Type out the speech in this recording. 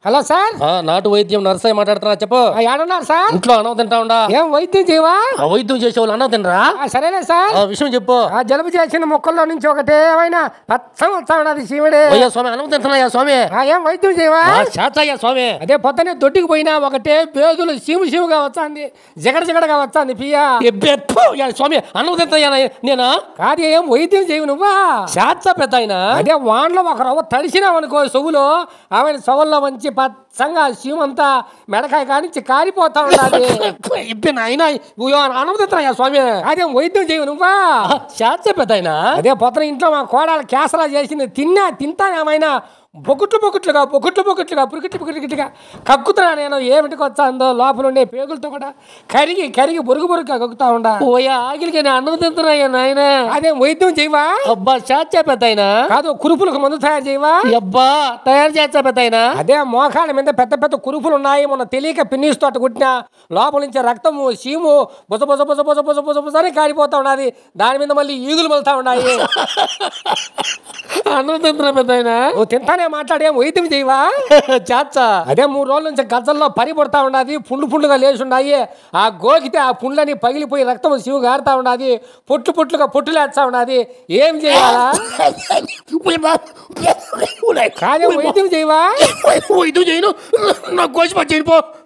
hello sir ఆ, నాటు వైద్యం నర్సయ్య మాట్లాడుతున్నా చెప్పు ఆ, ఏడున్నారు సార్ ఇంట్లో అన్నం తింటా ఉండా ఏం వైద్యం చేయవా ఆ వైద్యం చేసే వాళ్ళు అన్నం తినరా ఆ, సరేలే సార్ ఆ విషయం చెప్పు ఆ జలుబు చేసిన మొక్కల్లో నుంచి ఒకటే ఏమైనా పచ్చం వస్తా ఉన్నది శివుడే అయ్యా స్వామి అన్నం తింటున్నాయా స్వామి ఆ, ఏం వైద్యం చేయవా ఆ, శాచయ్యా స్వామి అదే పొద్దునే దొడ్డికి పోయినా ఒకటే పేగులు సీము సీముగా వస్తుంది జగడ జగడగా వస్తుంది పియ్యా ఎబ్బే, ఫు, యా స్వామి అన్నం తింటాయా నేనా కాదు ఏం వైద్యం చేయవు నువ్వా శాచ పెద్ద ఆయన అదే వాన్లో ఒక రవ్వ తడిసినావనుకో సొవ్వులో ఆమె సొవ్వల్లో మంచి పచ్చంగా సీమంతా మెడకాయ కానించి కారిపోతా ఉండాలి ఇబ్బే నాయన అన్నం తింటున్నాయా స్వామి అదే వైద్యం చేయవు నువ్వా శాచ పెద్ద ఆయన అదే పొద్దున ఇంట్లో మా కోడలు కేసరా చేసింది తిన్నా తింటా ఏమైనా బొకుట్లు బొకుట్లుగా బొకుట్లు బొకుట్లుగా పురికిట్లు పురికిట్లుగా కక్కుతున్నా నేను ఏమిటికి వచ్చాందో లోపల ఉండే పేగులతో కూడా కరిగి కరిగి బురుగు బురుగుగా కక్కుతా ఉండా ఓయా ఆగిలికి నేను అన్నం తింటున్నాయా నాయన అదే వైద్యం చేయవా అబ్బా శాచ పెద్ద ఆయన కాదు కురుపులకు మందు తయారు చేయవా అబ్బా తయారు చేస్తా పెద్ద ఆయన అదే మోకాళ్ళ మీద పెద్ద పెద్ద కురుపులు ఉన్నాయి మొన్న తెలియక పిన్నిస్తూ అట్టు కుట్టిన లోపల నుంచి రక్తము సీము బుస బుస బుస బుస బుస బుస బుస అని కారిపోతా ఉన్నది దాని మీద మళ్ళీ ఈగులు వెళ్తా ఉన్నాయి అన్నం తింటున్నా పెద్ద ఆయన నువ్వు తింటానే మాట్లాడే వైద్యం చేయవా చాచా అదే మూడు రోజుల నుంచి గజ్జల్లో పరి పడతా ఉన్నది పుండ్లు పుండ్లుగా లేచి ఉన్నాయి ఆ గోకితే ఆ పుండ్లని పగిలిపోయి రక్తం శివు గారుతా ఉన్నది పొట్లు పొట్లుగా పొట్టు లేస్తా ఉన్నది ఏం చేయాలా కాదే వైద్యం చేయవా ఇది చేయను నాకు కోసి పచ్చి పో